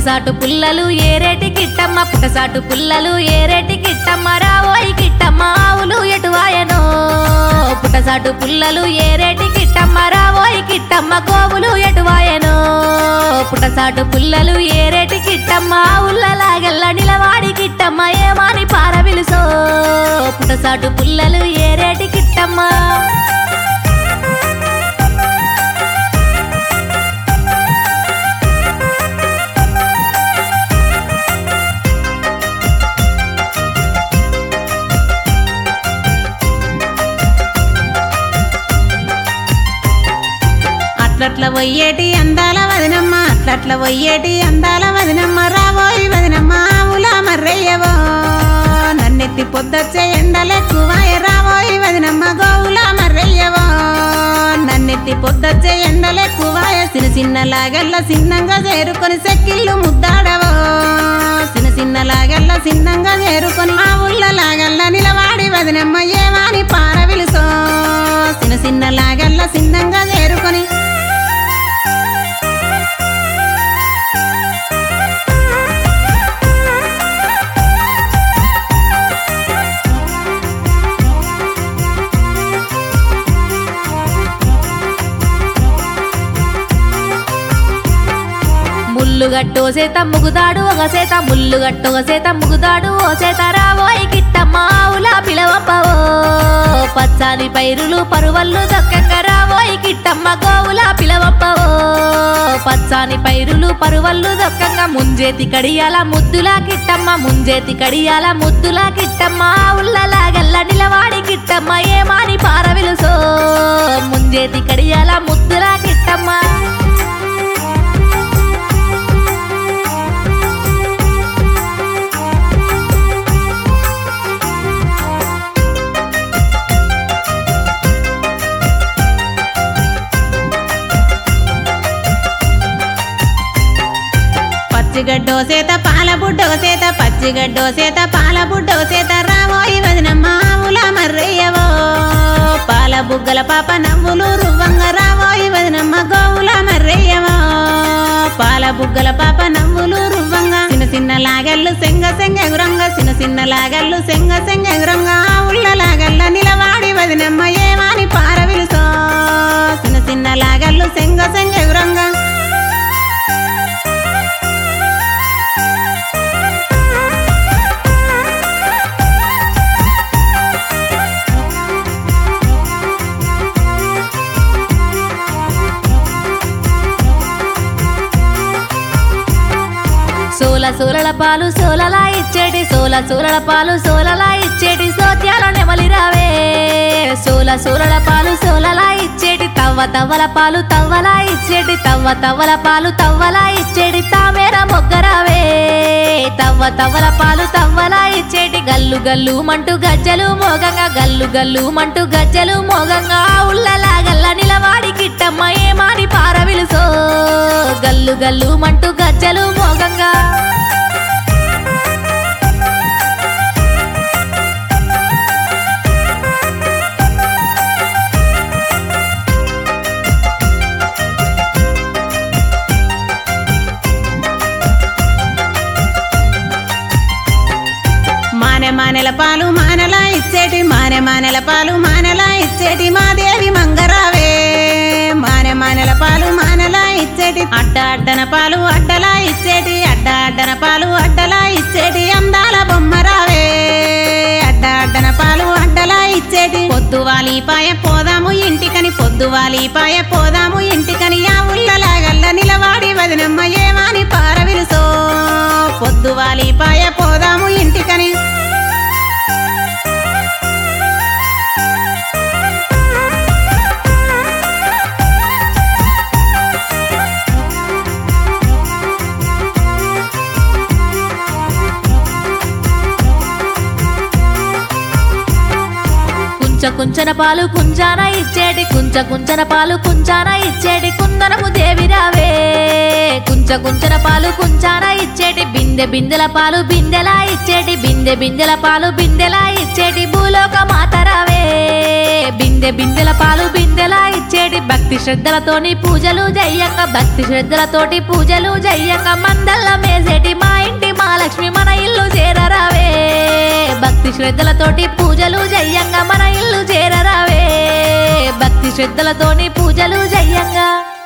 పుట్టసాటు పుల్లలు ఏరేటి కిట్టమ్మ పుట్టసాటు పుల్లలు ఏరేటి కిట్టమ్మ రావోయి కిట్టమ్మ ఆవులు ఎటువాయనో పుట్టసాటు పుల్లలు ఏరేటి కిట్టమ్మ రావోయి కిట్టమ్మ గోవులు ఎటువాయనో పుట్టసాటు పుల్లలు ఏరేటి కిట్టమ్మ ఆవులలాగెల్ల నిలవాడి కిట్టమ్మ ఏమాని పార విలుసో పుట్టసాటు పుల్లలు ఏరేటి కిట్టమ్మ అట్లట్ల పోయేటి అందాల వదినమ్మ అట్లట్ల పోయేటి అందాల వదినమ్మ రాబోయి వదినమ్మ ఆవుల మర్రయ్యవో నన్నెత్తి పొద్దొచ్చే ఎండలెక్కువాయ రాబోయి వదినమ్మ గోవుల మర్రయ్యవో నన్నెత్తి పొద్దొచ్చే ఎండలెక్కువాయ చిన్న చిన్న లాగల్ల చిన్నంగా చేరుకొని సెక్కిళ్ళు ముద్దాడవో చిన్న చిన్న లాగల్ల చిన్నంగా చేరుకొని ఆ ఊళ్ళ లాగల్ల నిలవాడి వదినమ్మ ఏమాని పార విలుసో చిన్న చిన్న లాగల్ల చిన్నంగా చేరుకొని ముల్లు గట్టు ఓ సేత ముగుదాడు ఒక సేత ముల్లు గట్టు ఒక సేత ముగుదాడు ఓ సేత రావోయి కిట్టమ్మ ఆవుల పిలవప్పవో పచ్చాని పైరులు పరువల్లు దక్కంగా రావోయి కిట్టమ్మ గోవుల పిలవప్పవో పచ్చాని పైరులు పరువల్లు దక్కంగా ముంజేతి కడియాల ముద్దులా కిట్టమ్మ ముంజేతి కడియాల ముద్దులా కిట్టమ్మ ఆవులలాగల్ల నిలవాడి కిట్టమ్మ ఏమాని పార విలుసో ముంజేతి కడియాల ముద్దులా కిట్టమ్మ పచ్చిగడ్డో సేత పాల బుడ్డో సేత పచ్చిగడ్డో సేత పాల బుడ్డో సేత రావోయి వదినమ్మ ఆవుల మర్రయ్యవో పాల బుగ్గల పాప నవ్వులు రువ్వంగ రావోయి వదినమ్మ గోవుల మర్రయ్యవో పాల బుగ్గల పాప నవ్వులు రువ్వంగ చిన్న చిన్న లాగల్లు సెంగ సెంగ ఎగురంగ చిన్న చిన్న లాగల్లు సెంగ సెంగ ఎగురంగ ఆవుళ్ళ లాగల్ల నిలవాడి వదినమ్మ ఏమాని పార విలుసో చిన్న చిన్న లాగల్లు సెంగ సెంగ ఎగురంగ సోల సోలల పాలు సోలలా ఇచ్చేటి సోల సోలల పాలు సోలలా ఇచ్చేటి సోత్యాల నెమలి రావే సోల సోలల పాలు సోలలా ఇచ్చేటి తవ్వ తవ్వల పాలు తవ్వలా ఇచ్చేటి తవ్వ తవ్వల పాలు తవ్వలా ఇచ్చేటి తామేర మొగ్గరావే తవ్వ తవ్వల పాలు తవ్వలా ఇచ్చేటి గల్లు గల్లు మంటూ గజ్జలు మోగంగా గల్లు గల్లు మంటూ గజ్జలు మోగంగా ఉళ్ళలా గల్ల నిలవాడి కిట్టమ్మ ఏమాని పార విలుసో గల్లు గల్లు మంటూ గజ్జలు మోగంగా మానె మానెల పాలు మానలా ఇచ్చేటి మానె మానెల పాలు మానలా ఇచ్చేటి మాదేవి మంగరావే మానె మానెల పాలు మానలా ఇచ్చేటి అడ్డ అడ్డన పాలు అడ్డలా ఇచ్చేటి అడ్డ అడ్డన పాలు అడ్డలా ఇచ్చేటి అందాల బొమ్మరావే అడ్డ అడ్డన పాలు అడ్డలా ఇచ్చేటి పొద్దువాలి పాయ పోదాము ఇంటికని పొద్దువాలి పాయ పోదాము ఇంటికని ఆ ఉల్లలాగల్ల నిలవాడి వదినమ్మ ఏమాని పార విలుసో పొద్దువాలి పాయ పోదాము ఇంటికని కుంచ కుంచన పాలు కుంజాన ఇచ్చేటి కుంచ కుంచన పాలు కుంజాన ఇచ్చేటి కుందనము దేవి రావే కుంచ కుంచన పాలు కుంచాన ఇచ్చేటి బిందె బిందెల పాలు బిందెలా ఇచ్చేటి బిందె బిందెల పాలు బిందెలా ఇచ్చేటి భూలోక మాత రావే బిందె బిందెల పాలు బిందెలా ఇచ్చేటి భక్తి శ్రద్ధలతోని పూజలు జయ్యంగా భక్తి శ్రద్ధలతోటి పూజలు జయ్యంగా మందల్ల మేసేటి మా ఇంటి మహాలక్ష్మి మన ఇల్లు చేరరావే భక్తి శ్రద్ధలతోటి పూజలు జయ్యంగా మన ఇల్లు చేరరావే భక్తి శ్రద్ధలతోని పూజలు జయ్యంగా